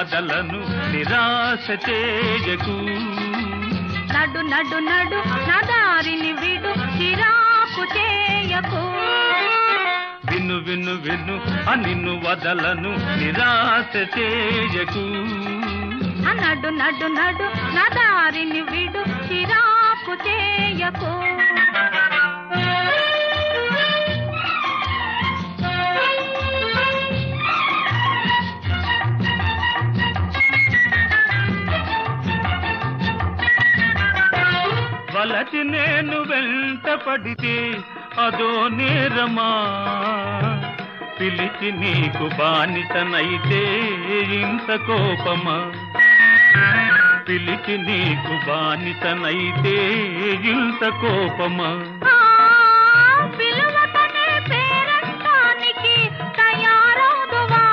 వదలను నిరాశ చేయకు నడు నడు నడు నా దారిని విడు చిరాకు చేయకు విను విను విను ఆ నిన్ను వదలను నిరాశ చేయకు ఆ నడు నడు నడు నా దారిని విడు చిరాకు చేయకు వలచి నేను వెంట పడితే అదో నేరమా పిలిచి నీకు బానిసనైతే ఇంత కోపమా పిలిచి నీకు బానిసనైతే ఇంత కోపమా ఆ, పిలువకనే పేరంటానికి తయారవుదువా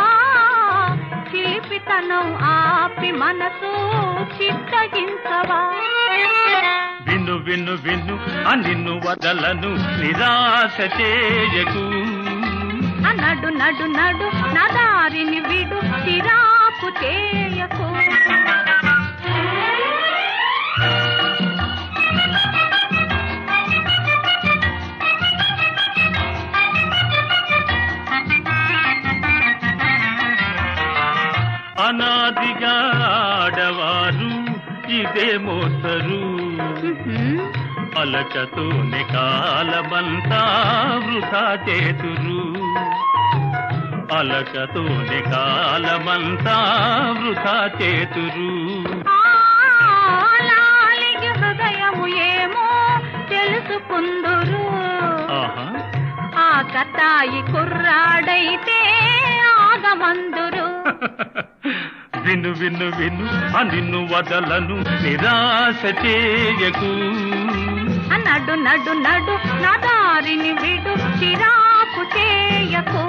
చిలిపితనం ఆపి మనసు చిత్తగించవా విను విను విను ఆ నిన్ను వదలను నిరాశ చేయకు ఆ నడు నడు నడు నా దారిని విడు చిరాకు చేయకు అనాదిగా ఆడవారు ఇదే మోసరు ఉహుం. అలకతోనే కాలమంతా వృధా చేతురు అలకతోనే కాలమంతా వృధా చేతురు ఆ, లాలిగి హృదయము ఏమో తెలుసుకుందురు ఆహా ఆ కతాయి కుర్రాడైతే ఆగమందురు విను విను విను ఆ నిన్ను వదలను నిరాశ చేయకు ఆ నడు నడు నడు నా దారిని విడు చిరాకు చేయకు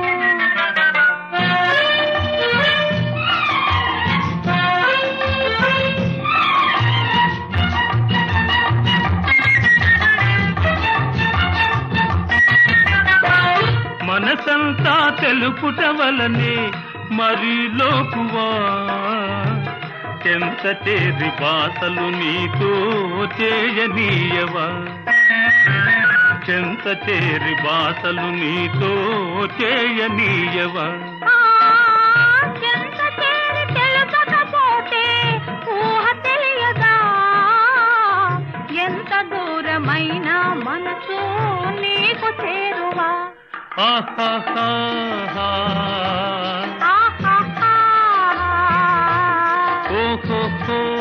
మనసంతా తెలుపుట వలనే మరి లోకువా ఎంత చేరి బాసలు నీతో చేయనీయవా చెంత చేరి బాసలు నీతో చేయనీయవా ఆ, చెంత చేరి తెలుపకపోతే ఊహ తెలియదా ఎంత దూరమైనా మనసు నీకు చేరువా ఆహాహా ఆహాహా. ఓహో